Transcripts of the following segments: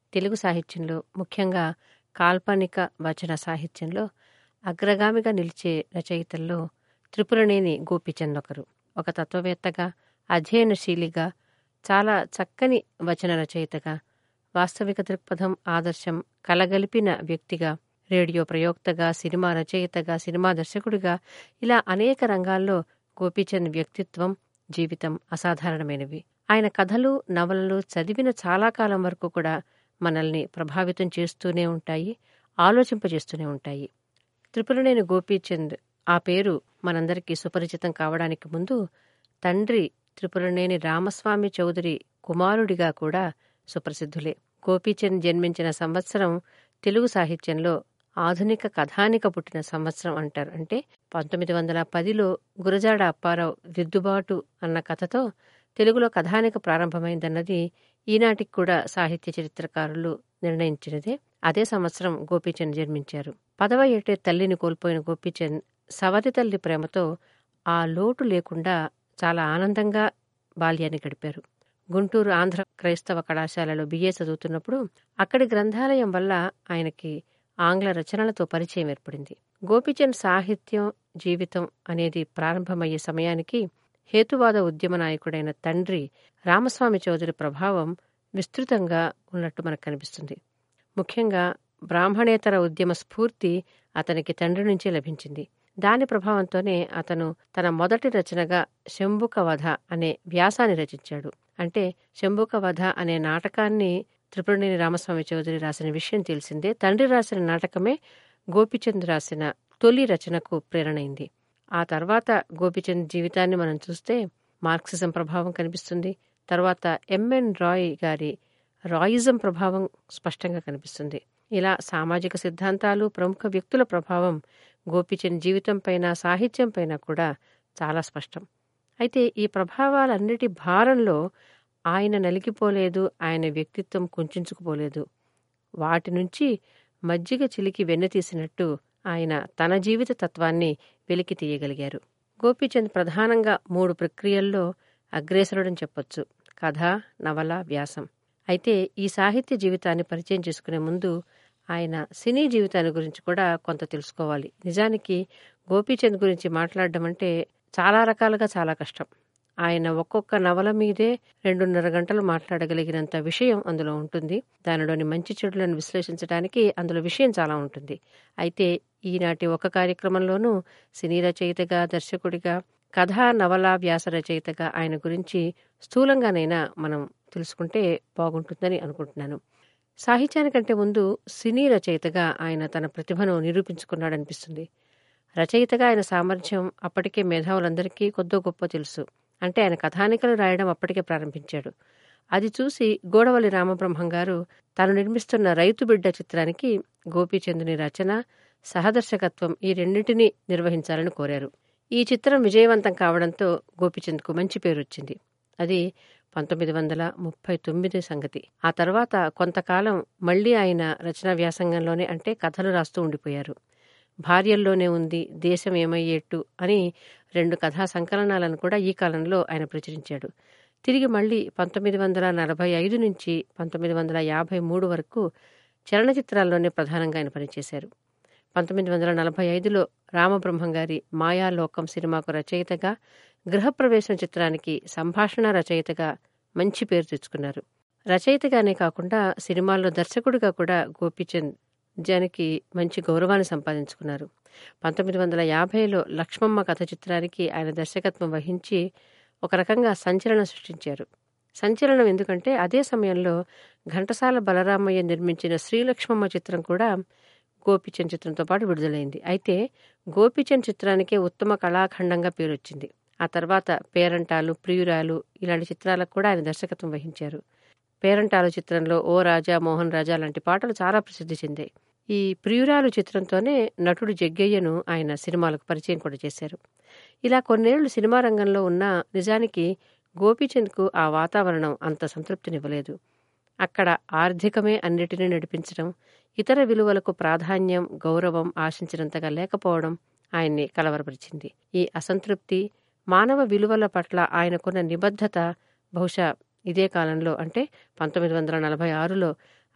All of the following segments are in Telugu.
తెలుగు సాహిత్యంలో ముఖ్యంగా కాల్పనిక వచన సాహిత్యంలో అగ్రగామిగా నిలిచే రచయితల్లో త్రిపురనేని గోపీచంద్ ఒకరు ఒక తత్వవేత్తగా అధ్యయనశీలిగా చాలా చక్కని వచన రచయితగా వాస్తవిక దృక్పథం ఆదర్శం కలగలిపిన వ్యక్తిగా రేడియో ప్రయోక్తగా సినిమా రచయితగా సినిమా దర్శకుడిగా ఇలా అనేక రంగాల్లో గోపీచంద్ వ్యక్తిత్వం జీవితం అసాధారణమైనవి ఆయన కథలు నవలలు చదివిన చాలా కాలం వరకు కూడా మనల్ని ప్రభావితం చేస్తూనే ఉంటాయి ఆలోచింపజేస్తూనే ఉంటాయి త్రిపురనేని గోపీచంద్ ఆ పేరు మనందరికీ సుపరిచితం కావడానికి ముందు తండ్రి త్రిపురనేని రామస్వామి చౌదరి కుమారుడిగా కూడా సుప్రసిద్ధులే గోపీచంద్ జన్మించిన సంవత్సరం తెలుగు సాహిత్యంలో ఆధునిక కథానిక పుట్టిన సంవత్సరం అంటారు అంటే పంతొమ్మిది వందల పదిలో గురజాడ అప్పారావు దిద్దుబాటు అన్న కథతో తెలుగులో కథానిక ప్రారంభమైందన్నది ఈనాటికి కూడా సాహిత్య చరిత్రకారులు నిర్ణయించినదే అదే సంవత్సరం గోపీచంద్ జన్మించారు పదవ ఏటే తల్లిని కోల్పోయిన గోపీచంద్ సవతి తల్లి ప్రేమతో ఆ లోటు లేకుండా చాలా ఆనందంగా బాల్యాన్ని గడిపారు గుంటూరు ఆంధ్ర క్రైస్తవ కళాశాలలో బిఏ చదువుతున్నప్పుడు అక్కడి గ్రంథాలయం వల్ల ఆయనకి ఆంగ్ల రచనలతో పరిచయం ఏర్పడింది గోపీచంద్ సాహిత్యం జీవితం అనేది ప్రారంభమయ్యే సమయానికి హేతువాద ఉద్యమ నాయకుడైన తండ్రి రామస్వామి చౌదరి ప్రభావం విస్తృతంగా ఉన్నట్టు మనకు కనిపిస్తుంది ముఖ్యంగా బ్రాహ్మణేతర ఉద్యమ స్ఫూర్తి అతనికి తండ్రి నుంచే లభించింది దాని ప్రభావంతోనే అతను తన మొదటి రచనగా శంభుక వధ అనే వ్యాసాన్ని రచించాడు అంటే శంభుక వధ అనే నాటకాన్ని త్రిపురనేని రామస్వామి చౌదరి రాసిన విషయం తెలిసిందే తండ్రి రాసిన నాటకమే గోపిచంద్ రాసిన తొలి రచనకు ప్రేరణైంది ఆ తర్వాత గోపిచంద్ జీవితాన్ని మనం చూస్తే మార్క్సిజం ప్రభావం కనిపిస్తుంది తర్వాత ఎంఎన్ రాయ్ గారి రాయిజం ప్రభావం స్పష్టంగా కనిపిస్తుంది ఇలా సామాజిక సిద్ధాంతాలు ప్రముఖ వ్యక్తుల ప్రభావం గోపిచంద్ జీవితంపైన సాహిత్యంపైన కూడా చాలా స్పష్టం అయితే ఈ ప్రభావాలన్నిటి భారంలో ఆయన నలిగిపోలేదు ఆయన వ్యక్తిత్వం కుంచుకుపోలేదు వాటి నుంచి మజ్జిగ చిలికి వెన్నతీసినట్టు ఆయన తన జీవిత తత్వాన్ని వెలికి తీయగలిగారు గోపీచంద్ ప్రధానంగా మూడు ప్రక్రియల్లో అగ్రేసరుడని చెప్పొచ్చు కథ నవల వ్యాసం అయితే ఈ సాహిత్య జీవితాన్ని పరిచయం చేసుకునే ముందు ఆయన సినీ జీవితాన్ని గురించి కూడా కొంత తెలుసుకోవాలి నిజానికి గోపీచంద్ గురించి మాట్లాడడం అంటే చాలా రకాలుగా చాలా కష్టం ఆయన ఒక్కొక్క నవల మీదే రెండున్నర గంటలు మాట్లాడగలిగినంత విషయం అందులో ఉంటుంది దానిలోని మంచి చెడులను విశ్లేషించడానికి అందులో విషయం చాలా ఉంటుంది అయితే ఈనాటి ఒక కార్యక్రమంలోనూ సినీ రచయితగా దర్శకుడిగా కథ నవల వ్యాస రచయితగా ఆయన గురించి స్థూలంగానైనా మనం తెలుసుకుంటే బాగుంటుందని అనుకుంటున్నాను సాహిత్యానికంటే ముందు సినీ రచయితగా ఆయన తన ప్రతిభను నిరూపించుకున్నాడనిపిస్తుంది రచయితగా ఆయన సామర్థ్యం అప్పటికే మేధావులందరికీ కొద్దో గొప్ప తెలుసు అంటే ఆయన కథానికలు రాయడం అప్పటికే ప్రారంభించాడు అది చూసి గోడవల్లి రామబ్రహ్మం గారు తాను నిర్మిస్తున్న రైతు బిడ్డ చిత్రానికి గోపీచందుని రచన సహదర్శకత్వం ఈ రెండింటినీ నిర్వహించాలని కోరారు ఈ చిత్రం విజయవంతం కావడంతో గోపీచంద్కు మంచి పేరు వచ్చింది అది పంతొమ్మిది వందల ముప్పై తొమ్మిది సంగతి ఆ తర్వాత కొంతకాలం మళ్లీ ఆయన రచనా వ్యాసంగంలోనే అంటే కథలు రాస్తూ ఉండిపోయారు భార్యల్లోనే ఉంది దేశం ఏమయ్యేట్టు అని రెండు కథా సంకలనాలను కూడా ఈ కాలంలో ఆయన ప్రచురించాడు తిరిగి మళ్ళీ పంతొమ్మిది వందల నలభై ఐదు నుంచి పంతొమ్మిది వందల యాభై మూడు వరకు చలనచిత్రాల్లోనే ప్రధానంగా ఆయన పనిచేశారు పంతొమ్మిది వందల నలభై ఐదులో రామబ్రహ్మం గారి మాయాలోకం సినిమాకు రచయితగా గృహప్రవేశం చిత్రానికి సంభాషణ రచయితగా మంచి పేరు తెచ్చుకున్నారు రచయితగానే కాకుండా సినిమాల్లో దర్శకుడిగా కూడా గోపీచంద్ నిజానికి మంచి గౌరవాన్ని సంపాదించుకున్నారు పంతొమ్మిది వందల యాభైలో లక్ష్మమ్మ కథ చిత్రానికి ఆయన దర్శకత్వం వహించి ఒక రకంగా సంచలనం సృష్టించారు సంచలనం ఎందుకంటే అదే సమయంలో ఘంటసాల బలరామయ్య నిర్మించిన శ్రీలక్ష్మమ్మ చిత్రం కూడా గోపిచంద్ చిత్రంతో పాటు విడుదలైంది అయితే గోపిచంద్ చిత్రానికే ఉత్తమ కళాఖండంగా పేరొచ్చింది ఆ తర్వాత పేరంటాలు ప్రియురాలు ఇలాంటి చిత్రాలకు కూడా ఆయన దర్శకత్వం వహించారు పేరంటాలు చిత్రంలో ఓ రాజా మోహన్ రాజా లాంటి పాటలు చాలా ప్రసిద్ధి చెందాయి ఈ ప్రియురాలు చిత్రంతోనే నటుడు జగ్గయ్యను ఆయన సినిమాలకు పరిచయం కూడా చేశారు ఇలా కొన్నేళ్లు సినిమా రంగంలో ఉన్న నిజానికి గోపీచంద్కు ఆ వాతావరణం అంత సంతృప్తినివ్వలేదు అక్కడ ఆర్థికమే అన్నిటినీ నడిపించడం ఇతర విలువలకు ప్రాధాన్యం గౌరవం ఆశించినంతగా లేకపోవడం ఆయన్ని కలవరపరిచింది ఈ అసంతృప్తి మానవ విలువల పట్ల ఆయనకున్న నిబద్ధత బహుశా ఇదే కాలంలో అంటే పంతొమ్మిది వందల నలభై ఆరులో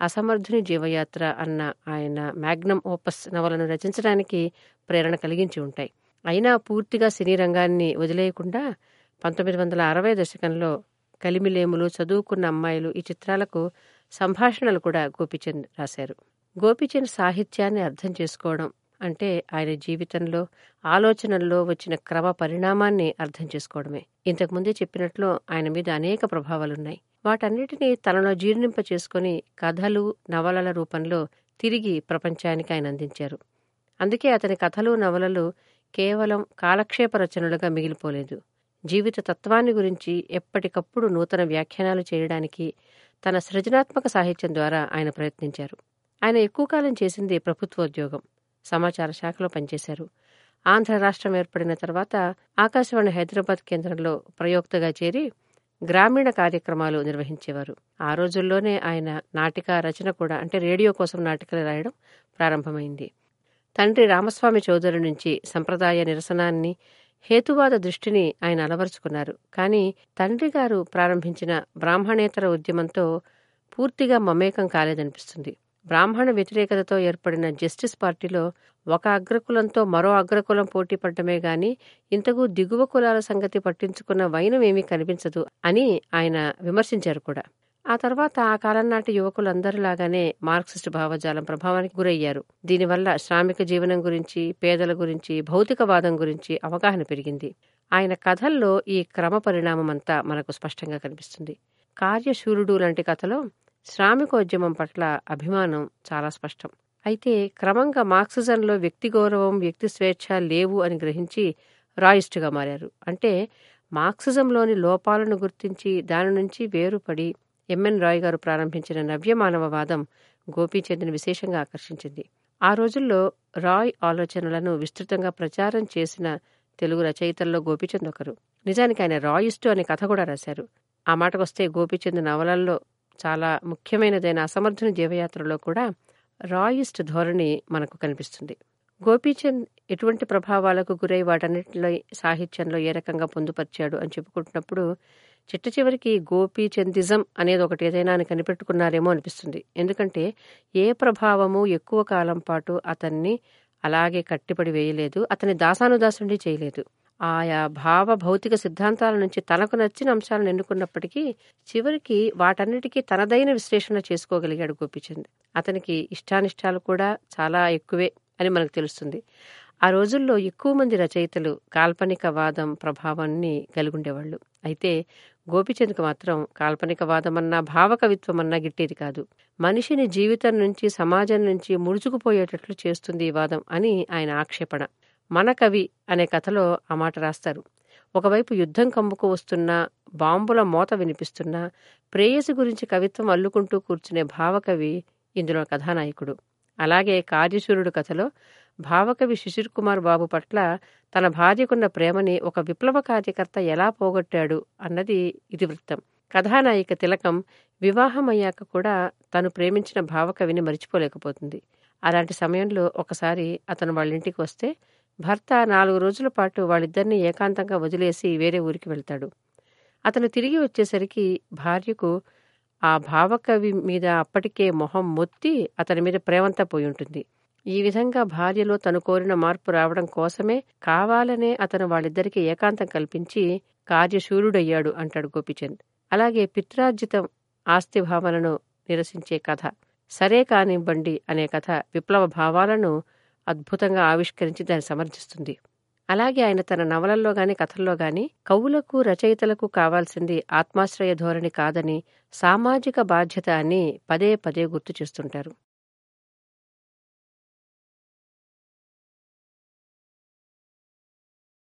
అసమర్థుని జీవయాత్ర అన్న ఆయన మ్యాగ్నమ్ ఓపస్ నవలను రచించడానికి ప్రేరణ కలిగించి ఉంటాయి అయినా పూర్తిగా సినీ రంగాన్ని వదిలేయకుండా పంతొమ్మిది వందల అరవై దశకంలో కలిమిలేములు చదువుకున్న అమ్మాయిలు ఈ చిత్రాలకు సంభాషణలు కూడా గోపీచంద్ రాశారు గోపీచంద్ సాహిత్యాన్ని అర్థం చేసుకోవడం అంటే ఆయన జీవితంలో ఆలోచనల్లో వచ్చిన క్రమ పరిణామాన్ని అర్థం చేసుకోవడమే ఇంతకుముందే చెప్పినట్లు ఆయన మీద అనేక ప్రభావాలున్నాయి వాటన్నిటినీ తనలో జీర్ణింప చేసుకుని కథలు నవలల రూపంలో తిరిగి ప్రపంచానికి ఆయన అందించారు అందుకే అతని కథలు నవలలు కేవలం కాలక్షేప రచనలుగా మిగిలిపోలేదు జీవిత తత్వాన్ని గురించి ఎప్పటికప్పుడు నూతన వ్యాఖ్యానాలు చేయడానికి తన సృజనాత్మక సాహిత్యం ద్వారా ఆయన ప్రయత్నించారు ఆయన ఎక్కువ కాలం చేసింది ప్రభుత్వోద్యోగం సమాచార శాఖలో పనిచేశారు ఆంధ్ర రాష్ట్రం ఏర్పడిన తర్వాత ఆకాశవాణి హైదరాబాద్ కేంద్రంలో ప్రయోక్తగా చేరి గ్రామీణ కార్యక్రమాలు నిర్వహించేవారు ఆ రోజుల్లోనే ఆయన నాటిక రచన కూడా అంటే రేడియో కోసం నాటికలు రాయడం ప్రారంభమైంది తండ్రి రామస్వామి చౌదరి నుంచి సంప్రదాయ నిరసనాన్ని హేతువాద దృష్టిని ఆయన అలవరుచుకున్నారు కానీ తండ్రి గారు ప్రారంభించిన బ్రాహ్మణేతర ఉద్యమంతో పూర్తిగా మమేకం కాలేదనిపిస్తుంది బ్రాహ్మణ వ్యతిరేకతతో ఏర్పడిన జస్టిస్ పార్టీలో ఒక అగ్రకులంతో మరో అగ్రకులం పోటీ పడ్డమే గాని ఇంతకు దిగువ కులాల సంగతి పట్టించుకున్న వైనం ఏమీ కనిపించదు అని ఆయన విమర్శించారు కూడా ఆ తర్వాత ఆ కాలం నాటి యువకులందరిలాగానే మార్క్సిస్ట్ భావజాలం ప్రభావానికి గురయ్యారు దీనివల్ల శ్రామిక జీవనం గురించి పేదల గురించి భౌతికవాదం గురించి అవగాహన పెరిగింది ఆయన కథల్లో ఈ క్రమ పరిణామమంతా మనకు స్పష్టంగా కనిపిస్తుంది కార్యశూరుడు లాంటి కథలో శ్రామికోద్యమం పట్ల అభిమానం చాలా స్పష్టం అయితే క్రమంగా మార్క్సిజంలో వ్యక్తి గౌరవం వ్యక్తి స్వేచ్ఛ లేవు అని గ్రహించి రాయిస్టుగా మారారు అంటే మార్క్సిజంలోని లోపాలను గుర్తించి దాని నుంచి వేరుపడి ఎంఎన్ రాయ్ గారు ప్రారంభించిన నవ్యమానవవాదం గోపీచంద్ని విశేషంగా ఆకర్షించింది ఆ రోజుల్లో రాయ్ ఆలోచనలను విస్తృతంగా ప్రచారం చేసిన తెలుగు రచయితల్లో గోపీచంద్ ఒకరు నిజానికి ఆయన రాయిస్టు అనే కథ కూడా రాశారు ఆ మాటకొస్తే గోపీచంద్ నవలల్లో చాలా ముఖ్యమైనదైన అసమర్థుని జీవయాత్రలో కూడా రాయిస్ట్ ధోరణి మనకు కనిపిస్తుంది గోపీచంద్ ఎటువంటి ప్రభావాలకు గురై వాటన్నిటిలో సాహిత్యంలో ఏ రకంగా పొందుపరిచాడు అని చెప్పుకుంటున్నప్పుడు చిట్ట చివరికి గోపీచందిజం అనేది ఒకటి ఏదైనా అని కనిపెట్టుకున్నారేమో అనిపిస్తుంది ఎందుకంటే ఏ ప్రభావము ఎక్కువ కాలం పాటు అతన్ని అలాగే కట్టిపడి వేయలేదు అతని దాసానుదాసుండి చేయలేదు ఆయా భావ భౌతిక సిద్ధాంతాల నుంచి తనకు నచ్చిన అంశాలను ఎన్నుకున్నప్పటికీ చివరికి వాటన్నిటికీ తనదైన విశ్లేషణ చేసుకోగలిగాడు గోపిచంద్ అతనికి ఇష్టానిష్టాలు కూడా చాలా ఎక్కువే అని మనకు తెలుస్తుంది ఆ రోజుల్లో ఎక్కువ మంది రచయితలు కాల్పనిక వాదం ప్రభావాన్ని కలిగుండేవాళ్ళు అయితే గోపిచంద్కు మాత్రం కాల్పనిక వాదమన్నా భావకవిత్వమన్నా గిట్టేది కాదు మనిషిని జీవితం నుంచి సమాజం నుంచి ముడుచుకుపోయేటట్లు చేస్తుంది ఈ వాదం అని ఆయన ఆక్షేపణ మన కవి అనే కథలో ఆ మాట రాస్తారు ఒకవైపు యుద్ధం కమ్ముకు వస్తున్న బాంబుల మోత వినిపిస్తున్న ప్రేయసి గురించి కవిత్వం అల్లుకుంటూ కూర్చునే భావకవి ఇందులో కథానాయకుడు అలాగే కార్యశూరుడు కథలో భావకవి శిశిర్ కుమార్ బాబు పట్ల తన భార్యకున్న ప్రేమని ఒక విప్లవ కార్యకర్త ఎలా పోగొట్టాడు అన్నది ఇది వృత్తం కథానాయిక తిలకం వివాహమయ్యాక కూడా తను ప్రేమించిన భావకవిని మరిచిపోలేకపోతుంది అలాంటి సమయంలో ఒకసారి అతను వాళ్ళ ఇంటికి వస్తే భర్త నాలుగు రోజుల పాటు వాళ్ళిద్దరినీ ఏకాంతంగా వదిలేసి వేరే ఊరికి వెళ్తాడు అతను తిరిగి వచ్చేసరికి భార్యకు ఆ భావకవి మీద అప్పటికే మొహం మొత్తి అతని మీద ప్రేమంతా పోయి ఉంటుంది ఈ విధంగా భార్యలో తను కోరిన మార్పు రావడం కోసమే కావాలనే అతను వాళ్ళిద్దరికీ ఏకాంతం కల్పించి కార్యశూరుడయ్యాడు అంటాడు గోపిచంద్ అలాగే పిత్రార్జితం ఆస్తి భావనను నిరసించే కథ సరే కానివ్వండి అనే కథ విప్లవ భావాలను అద్భుతంగా ఆవిష్కరించి దాన్ని సమర్థిస్తుంది అలాగే ఆయన తన నవలల్లో గాని కథల్లో గాని కవులకు రచయితలకు కావాల్సింది ఆత్మాశ్రయ ధోరణి కాదని సామాజిక బాధ్యత అని పదే పదే గుర్తు చేస్తుంటారు